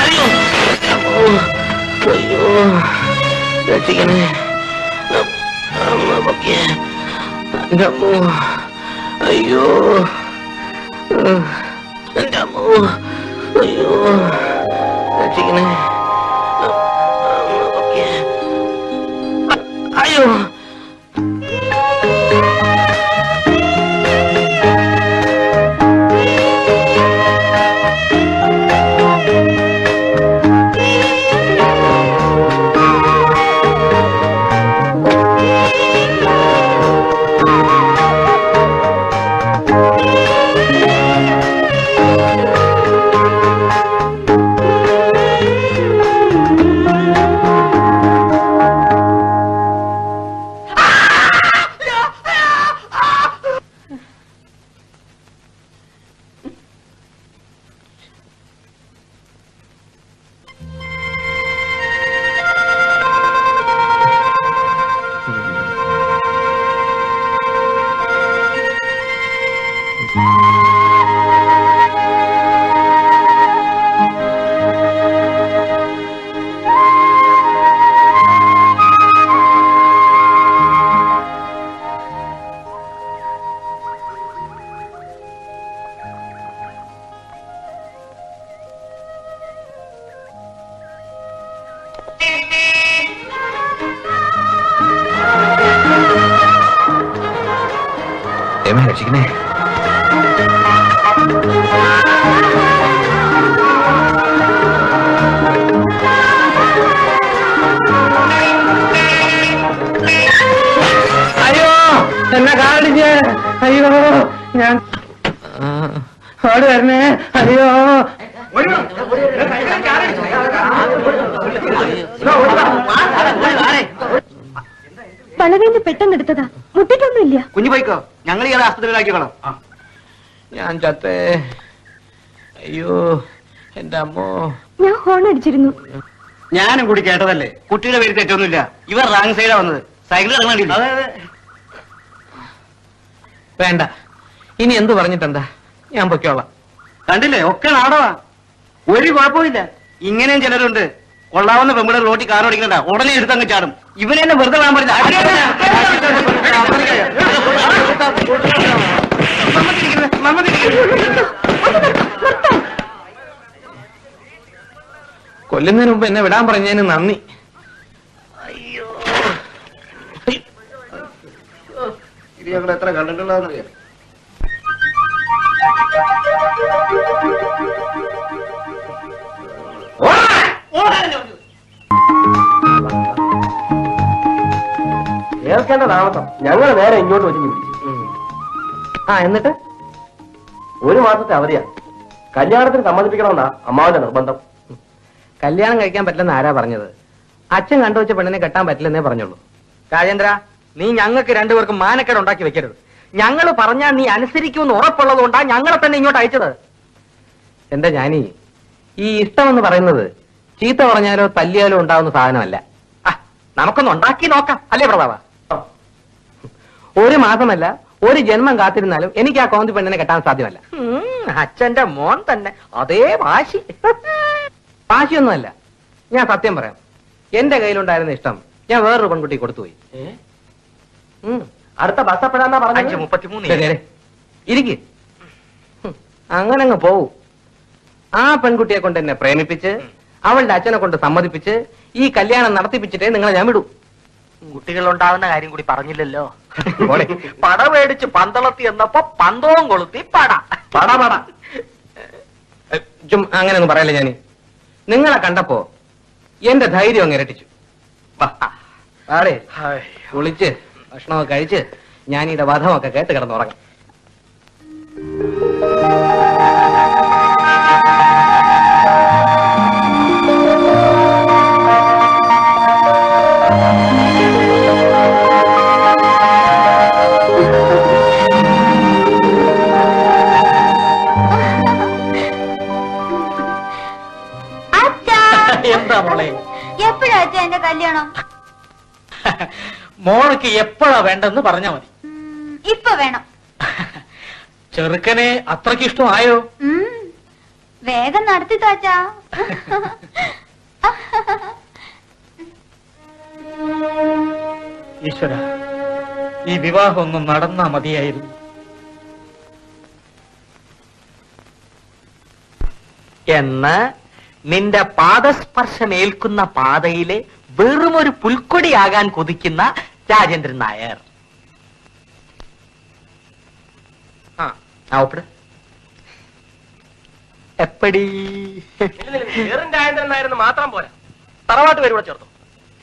അയ്യോ അമ്മോ. അയ്യോ രക്ഷിക്കണേ അമ്മ പൊക്കിയ എന്റെ അമ്മോ അയ്യോ എന്റെ അമ്മോ അയ്യോ രക്ഷിക്കണേ അമ്മ പൊക്കിയ അയ്യോ ഏമ രക്ഷിക്കണേ അയ്യോ എന്നെ കാണിച്ച് അയ്യോ ഞാൻ ഓടി വരണേ അയ്യോ വളവേന്ന് പെട്ടെന്ന് എടുത്തതാ മുട്ടിട്ടൊന്നുമില്ല കുഞ്ഞു പോയിക്കോ ഞങ്ങൾ ഇയാളെ ആസ്പത്രിയിലാക്കിക്കോളാം ഞാൻ ചത്തേ അയ്യോ എന്റെ അമ്മോ ഞാൻ ഹോൺ അടിച്ചിരുന്നു ഞാനും കൂടി കേട്ടതല്ലേ കുട്ടിയുടെ പേര് തെറ്റൊന്നുമില്ല ഇവർ റാങ് സൈഡാ വന്നത് സൈക്കിൾ ഇറങ്ങണ്ടില്ല വേണ്ട ഇനി എന്ത് പറഞ്ഞിട്ടെന്താ ഞാൻ പൊക്കോളാം കണ്ടില്ലേ ഒക്കെ നാടവാ ഒരു കുഴപ്പമില്ല ഇങ്ങനെയും ചിലരുണ്ട് കൊള്ളാവുന്ന പെമ്പിളർ റോട്ടി കാർ ഓടിക്കണ്ട ഉടനെ എടുത്തങ്ങ് ചാടും ഇവനെ തന്നെ വെറുതെ കാണാൻ പറ്റില്ല സമ്മതിരിക്കുന്നത്, സമ്മതിരിക്കുന്നത്. കൊല്ലുന്നതിന് മുമ്പ് എന്നെ വിടാൻ പറഞ്ഞതിന് നന്ദി ഇത് ഞങ്ങൾ എത്ര കണ്ടിട്ടുള്ളതെന്നറിയാം കേൾക്കേണ്ട താമസം ഞങ്ങൾ നേരെ ഇങ്ങോട്ട് ഒഴിഞ്ഞു പിടിച്ചു ആ എന്നിട്ട് ഒരു മാസത്തെ അവധിയാ കല്യാണത്തിന് സമ്മതിപ്പിക്കണമെന്നാ അമ്മാവന്റെ നിർബന്ധം കല്യാണം കഴിക്കാൻ പറ്റില്ലെന്ന് ആരാ പറഞ്ഞത് അച്ഛൻ കണ്ടുവച്ച പെണ്ണിനെ കെട്ടാൻ പറ്റില്ലെന്നേ പറഞ്ഞുള്ളൂ രാജേന്ദ്ര നീ ഞങ്ങൾക്ക് രണ്ടുപേർക്കും മാനക്കേട് ഉണ്ടാക്കി വെക്കരുത് ഞങ്ങൾ പറഞ്ഞാൽ നീ അനുസരിക്കുമെന്ന് ഉറപ്പുള്ളത് കൊണ്ടാ ഞങ്ങളെ തന്നെ ഇങ്ങോട്ട് അയച്ചത് എന്റെ ഞാനീ ഈ ഇഷ്ടമെന്ന് പറയുന്നത് ചീത്ത പറഞ്ഞാലോ തല്ലിയാലോ ഉണ്ടാവുന്ന സാധനമല്ല ആ, നമുക്കൊന്ന് ഉണ്ടാക്കി നോക്കാം അല്ലേ പ്രതാപ ഒരു മാസമല്ല ഒരു ജന്മം കാത്തിരുന്നാലും എനിക്ക് ആ കോന്തി പെണ്ണിനെ കെട്ടാൻ സാധ്യമല്ല ഉം, അച്ഛന്റെ മോൻ തന്നെ അതേ വാശി വാശിയൊന്നുമല്ല ഞാൻ സത്യം പറയാം എന്റെ കയ്യിലുണ്ടായിരുന്ന ഇഷ്ടം ഞാൻ വേറൊരു പെൺകുട്ടി കൊടുത്തുപോയി ഉം. അടുത്ത ബസ് എപ്പോഴാന്നാ അഞ്ച് പറഞ്ഞത് മുപ്പത്തിമൂന്ന് ദേ, ദേ, ദേ. ഇരിക്ക് ഹും, അങ്ങനെ അങ്ങ് പോവൂ ആ പെൺകുട്ടിയെ കൊണ്ട് എന്നെ പ്രേമിപ്പിച്ച് അവളുടെ അച്ഛനെ കൊണ്ട് സമ്മതിപ്പിച്ച് ഈ കല്യാണം നടത്തിപ്പിച്ചിട്ടേ നിങ്ങളെ ഞാൻ വിടൂ കുട്ടികൾ ഉണ്ടാവുന്ന കാര്യം കൂടി പറഞ്ഞില്ലല്ലോ പോടെ. പട മേടിച്ച് പന്തളത്തി എന്നപ്പോ പന്തവും കൊളുത്തി പട പട പട എ, ചും അങ്ങനെ ഒന്നും പറയല്ലേ ഞാൻ നിങ്ങളെ കണ്ടപ്പോ എന്റെ ധൈര്യം അങ്ങ് ഇരട്ടിച്ചു വാ, ആടേ കുളിച്ച് ഭക്ഷണമൊക്കെ കഴിച്ച് ഞാനീടെ വധമൊക്കെ കേട്ട് കിടന്നുറങ്ങാം അച്ഛാ എന്താ മോളെ എപ്പോഴാ അച്ഛാ എന്റെ കല്യാണം മോൾക്ക് എപ്പോഴാ വേണ്ടെന്ന് പറഞ്ഞാ മതി ഉം, ഇപ്പൊ വേണം ചെറുക്കനെ അത്രയ്ക്ക് ഇഷ്ടമായോ ഉം, വേഗം നടത്തി താച്ചാ ഈശ്വര ഈ വിവാഹം ഒന്നും നടന്നാ മതിയായിരുന്നു എന്ന് നിന്റെ പാദസ്പർശമേൽക്കുന്ന പാതയിലെ വെറുമൊരു പുൽക്കൊടിയാകാൻ കൊതിക്കുന്ന രാജേന്ദ്രൻ നായർ ആ ആ ഒപ്പിട് എപ്പടി വെറും രാജേന്ദ്രൻ നായരെന്ന് മാത്രം പോരാ തറവാട്ട് പേര് കൂടെ ചേർത്തു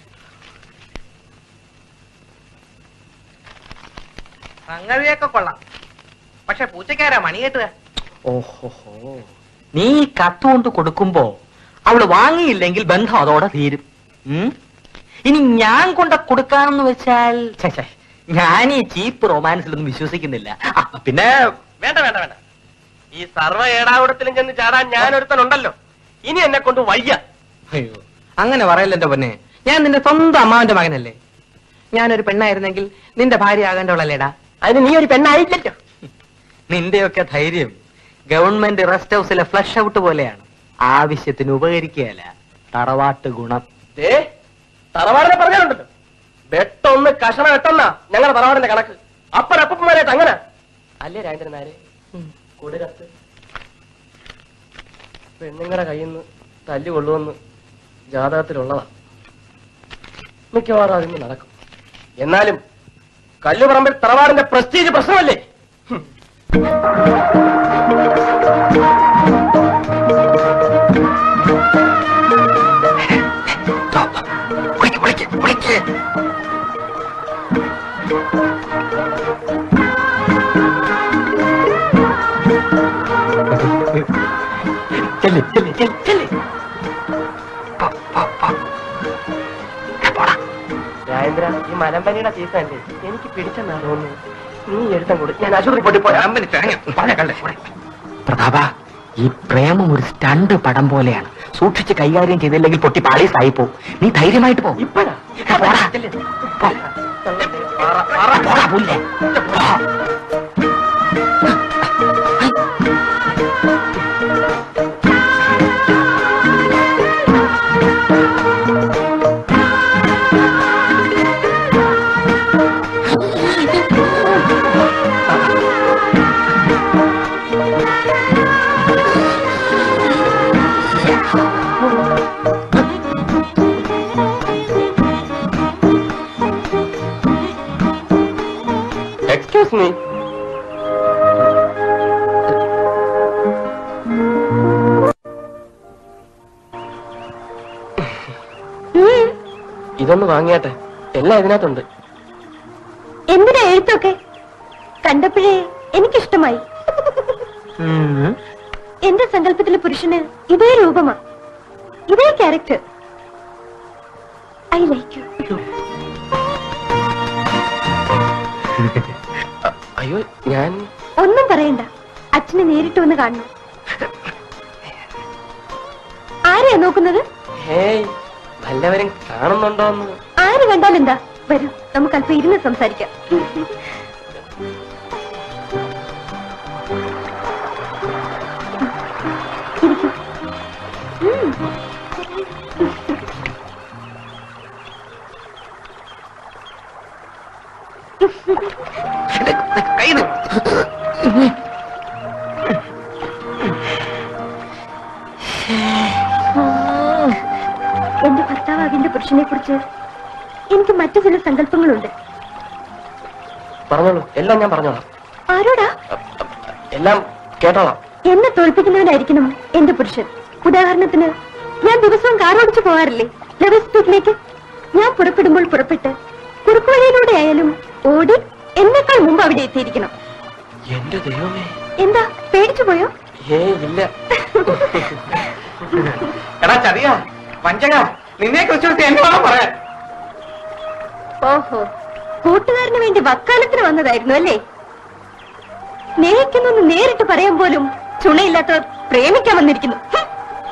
സംഗതിയൊക്കെ കൊള്ളാം പക്ഷെ പൂച്ചക്കാരാ മണി കെട്ടുക ഓഹോഹോ നീ ഈ കത്ത് കൊണ്ട് കൊടുക്കുമ്പോ അവള് വാങ്ങിയില്ലെങ്കിൽ ബന്ധം അതോടെ തീരും ഉം? ഇനി ഞാൻ കൊണ്ട് കൊടുക്കാന്ന് വെച്ചാൽ ഛെ, ഛെ, ഞാൻ ഈ ചീപ്പ് റൊമാൻസിലൊന്നും വിശ്വസിക്കുന്നില്ല ആ, പിന്നെ വേണ്ട വേണ്ട വേണ്ട ഈ സർവ്വ ഏടാകുടത്തിലും ചെന്ന് ചാടാൻ ഞാൻ ഒരുത്തനുണ്ടല്ലോ ഇനി എന്നെ കൊണ്ട് വയ്യ അയ്യോ അങ്ങനെ പറയല്ല എന്റെ പൊന്നെ ഞാൻ നിന്റെ സ്വന്തം അമ്മാവന്റെ മകനല്ലേ ഞാനൊരു പെണ്ണായിരുന്നെങ്കിൽ നിന്റെ ഭാര്യ ആകേണ്ടവളല്ലേടാ അതിന് നീ ഒരു പെണ്ണായില്ലല്ലോ നിന്റെയൊക്കെ ധൈര്യം ഗവൺമെന്റ് റെസ്റ്റ് ഹൗസിലെ ഫ്ലഷ് ഔട്ട് പോലെയാണ് ആവശ്യത്തിന് ഉപകരിക്കുകയല്ല തറവാട്ട് ഗുണം ദേ തറവാടിനെ പറഞ്ഞാലുണ്ടല്ലോ വെട്ടൊന്ന് കഷണ വെട്ടെന്നാ ഞങ്ങളുടെ തറവാടിന്റെ കണക്ക് അപ്പനപ്പന്മാരായിട്ട് അങ്ങനെ അല്ലേ രാജേന്ദ്രൻ നായരെ കൊടുകത്ത് പെണ്ണുങ്ങളുടെ കയ്യിൽ നിന്ന് തല്ലു കൊള്ളുമെന്ന് ജാതകത്തിലുള്ളതാ മിക്കവാറും അതിന് നടക്കും എന്നാലും കല്ലുപറമ്പിൽ തറവാടിന്റെ പ്രസ്റ്റീജ് പ്രശ്നമല്ലേ ഹും. വിളിക്ക്, വിളിക്ക്, വിളിക്ക്. ചെല്ല്, ചെല്ല്, ചെല്ല്, ചെല്ല്. പോ, പോ, പോ. ഏ, പോടാ. രാജേന്ദ്ര ഈ മലമ്പനിയുടെ സീസൺ അല്ലേ എനിക്ക് പിടിച്ചെന്നാ തോന്നുന്നു നീ എഴുത്തം കൂടി ഞാൻ ആശുപത്രി പോയിട്ട് പോരാ പ്രതാപ ഈ പ്രേമം ഒരു സ്റ്റണ്ട് പടം പോലെയാണ് സൂക്ഷിച്ച് കൈകാര്യം ചെയ്തില്ലെങ്കിൽ പൊട്ടി പാളീസായി പോകും നീ ധൈര്യമായിട്ട് പോകും ഇപ്പഴാ പോടാ പോ. പോടാ, പുല്ലേ. പോ. എക്സ്ക്യൂസ് മീ ഉം. ഇതൊന്ന് വാങ്ങിയാട്ടെ എല്ലാം ഇതിനകത്തുണ്ട് എന്തിനാ എഴുത്തൊക്കെ കണ്ടപ്പോഴേ എനിക്കിഷ്ടമായി ഉം. എന്റെ സങ്കല്പത്തിലെ പുരുഷന് ഇതേ രൂപമാ ഇതേ ക്യാരക്ടർ ഐ ലൈക്ക് യു അയ്യോ ഞാൻ ഒന്നും പറയണ്ട അച്ഛനെ നേരിട്ട് വന്ന് കാണണം ആരെയാ നോക്കുന്നത് ഹേയ് വല്ലവരും കാണുന്നുണ്ടോന്ന് ആര് കണ്ടാലെന്താ വരൂ നമുക്ക് അല്പം ഇരുന്ന് സംസാരിക്കാം ഇരിക്കൂ. ഉം. എന്റെ ഭർത്താവാകിന്റെ പുരുഷനെ കുറിച്ച് എനിക്ക് മറ്റു ചില സങ്കല്പങ്ങളുണ്ട് പറഞ്ഞോളൂ എല്ലാം ഞാൻ പറഞ്ഞോളാം ആരോടാ എല്ലാം കേട്ടോളാം എന്നെ തോൽപ്പിക്കുന്നവനായിരിക്കണം എന്റെ പുരുഷൻ ഉദാഹരണത്തിന് ഞാൻ ദിവസവും കാർ ഓടിച്ചു പോകാറില്ലേ ലവ് സ്പീഡിലേക്ക് ഞാൻ പുറപ്പെടുമ്പോൾ പുറപ്പെട്ട് കുറുക്കുവഴിയിലൂടെ ആയാലും ഓടി എന്നെക്കാൾ മുമ്പ് അവിടെ എത്തിയിരിക്കണം എന്റെ ദൈവമേ എന്താ പേടിച്ചു പോയോ ഏ ഇല്ല എടാ ചതിയ വഞ്ചക നിന്നെ കുറിച്ച് എന്നോടാ പറയാൻ ഓഹോ കൂട്ടുകാരന് വേണ്ടി വക്കാലത്തിന് വന്നതായിരുന്നു അല്ലേ സ്നേഹിക്കുന്നു നേരിട്ട് പറയാൻ പോലും ചുണയില്ലാത്തവർ പ്രേമിക്കാൻ വന്നിരിക്കുന്നു ഹും.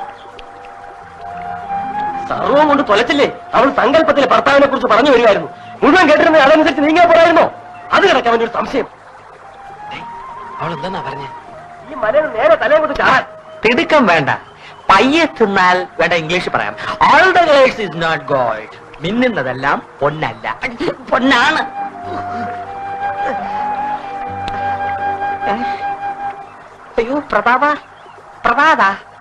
സർവം കൊണ്ട് തൊലച്ചില്ലേ അവൾ സങ്കല്പത്തിലെ ഭർത്താവിനെ കുറിച്ച് പറഞ്ഞു വരികയായിരുന്നു മുഴുവൻ കേട്ടിരുന്ന അതനുസരിച്ച് നീങ്ങാൻ പോരായിരുന്നോ അത് കിടക്കാൻ വേണ്ടി ഒരു സംശയം അവൾ എന്താ പറഞ്ഞേ ഈ മലയിൽ നേരെ തലയും കൊണ്ട് ചാടാൻ തിടുക്കം വേണ്ട പയ്യെ തിന്നാൽ വേണ്ട ഇംഗ്ലീഷ് പറയാം all the girls is not gold മിന്നുന്നതെല്ലാം പൊന്നല്ല പൊന്നാണ് ഏ? അയ്യോ പ്രതാപ പ്രതാപ